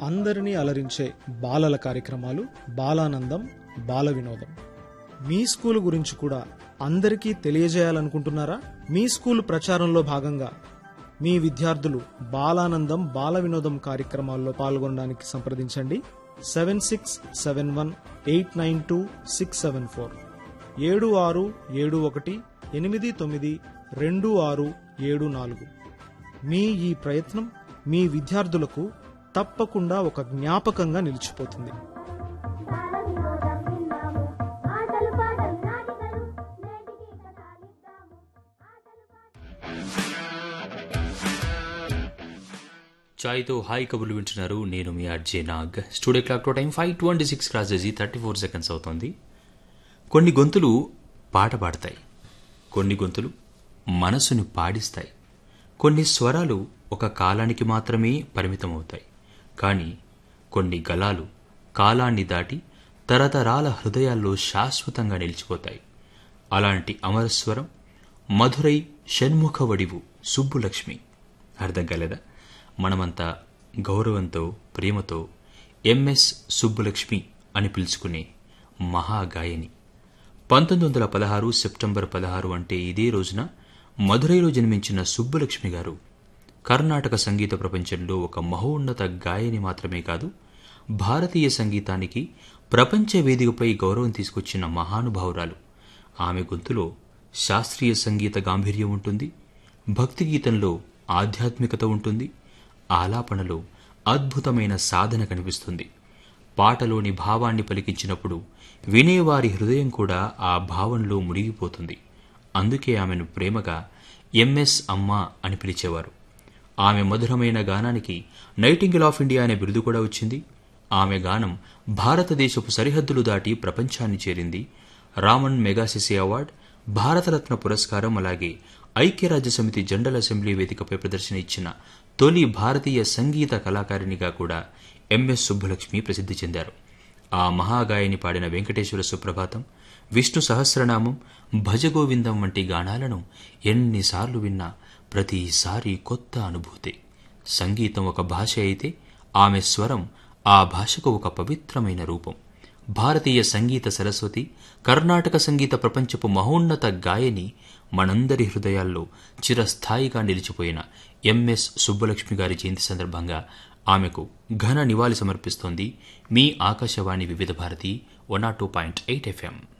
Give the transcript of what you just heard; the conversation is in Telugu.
అందరినీ అలరించే బాలల కార్యక్రమాలు బాలానందం బాల వినోదం మీ స్కూల్ గురించి కూడా అందరికీ తెలియజేయాలనుకుంటున్నారా మీ స్కూల్ ప్రచారంలో భాగంగా మీ విద్యార్థులు బాలానందం బాల వినోదం కార్యక్రమాల్లో పాల్గొనడానికి సంప్రదించండి seven six seven one eight nine two six seven four ఏడు ఆరు ఏడు ఒకటి ఎనిమిది తొమ్మిది రెండు ఆరు ఏడు నాలుగు మీ ఈ ప్రయత్నం మీ విద్యార్థులకు తప్పకుండా ఒక జ్ఞాపకంగా నిలిచిపోతుంది బాలవినోదం విన్నాము ఆటలు పాటలు నాటికలు నేటికి కథాలిద్దాము ఆటలు పాటలు చాయ్తో హాయ్ కబుర్లు వింటున్నారు నేను మీ RJ Nag studio clock time five twenty six cross చేసి థర్టీ ఫోర్ సెకండ్స్ అవుతుంది కొన్ని గొంతులు పాట పాడతాయి కొన్ని గొంతులు మనసును పాడిస్తాయి కొన్ని స్వరాలు ఒక కాలానికి మాత్రమే పరిమితమవుతాయి కానీ కొన్ని గలాలు కాలాన్ని దాటి తరతరాల హృదయాల్లో శాశ్వతంగా నిలిచిపోతాయి అలాంటి అమరస్వరం మధురై షణ్ముఖ వడివు సుబ్బులక్ష్మి అర్థం కాలేదా మనమంతా గౌరవంతో ప్రేమతో ఎంఎస్ సుబ్బులక్ష్మి అని పిలుచుకునే మహాగాయని పంతొమ్మిది వందల పదహారు సెప్టెంబర్ పదహారు అంటే ఇదే రోజున మధురైలో జన్మించిన సుబ్బులక్ష్మి గారు కర్ణాటక సంగీత ప్రపంచంలో ఒక మహోన్నత గాయని మాత్రమే కాదు భారతీయ సంగీతానికి ప్రపంచ వేదికపై గౌరవం తీసుకొచ్చిన మహానుభావురాలు ఆమె గొంతులో శాస్త్రీయ సంగీత గాంభీర్యం ఉంటుంది భక్తి గీతంలో ఆధ్యాత్మికత ఉంటుంది ఆలాపనలో అద్భుతమైన సాధన కనిపిస్తుంది పాటలోని భావాన్ని పలికించినప్పుడు వినేవారి హృదయం కూడా ఆ భావంలో మునిగిపోతుంది అందుకే ఆమెను ప్రేమగా ఎంఎస్ అమ్మ అని పిలిచేవారు ఆమె మధురమైన గానానికి నైటింగిల్ ఆఫ్ ఇండియా అనే బిరుదు కూడా వచ్చింది ఆమె గానం భారతదేశపు సరిహద్దులు దాటి ప్రపంచాన్ని చేరింది రామన్ మెగాసిసి అవార్డ్ భారతరత్న పురస్కారం అలాగే ఐక్యరాజ్య సమితి జనరల్ అసెంబ్లీ వేదికపై ప్రదర్శన ఇచ్చిన తొలి భారతీయ సంగీత కళాకారిణిగా కూడా ఎంఎస్ సుబ్బలక్ష్మి ప్రసిద్ధి చెందారు ఆ మహాగాయని పాడిన వెంకటేశ్వర సుప్రభాతం విష్ణు సహస్రనామం భజగోవిందం వంటి గానాలను ఎన్నిసార్లు విన్నా ప్రతిసారి కొత్త అనుభూతి సంగీతం ఒక భాష అయితే ఆమె స్వరం ఆ భాషకు ఒక పవిత్రమైన రూపం భారతీయ సంగీత సరస్వతి కర్ణాటక సంగీత ప్రపంచపు మహోన్నత గాయని మనందరి హృదయాల్లో చిరస్థాయిగా నిలిచిపోయిన ఎంఎస్ సుబ్బలక్ష్మి గారి జయంతి సందర్భంగా ఆమెకు ఘన నివాళి సమర్పిస్తోంది మీ Akashvani Vividh Bharati one two point eight FM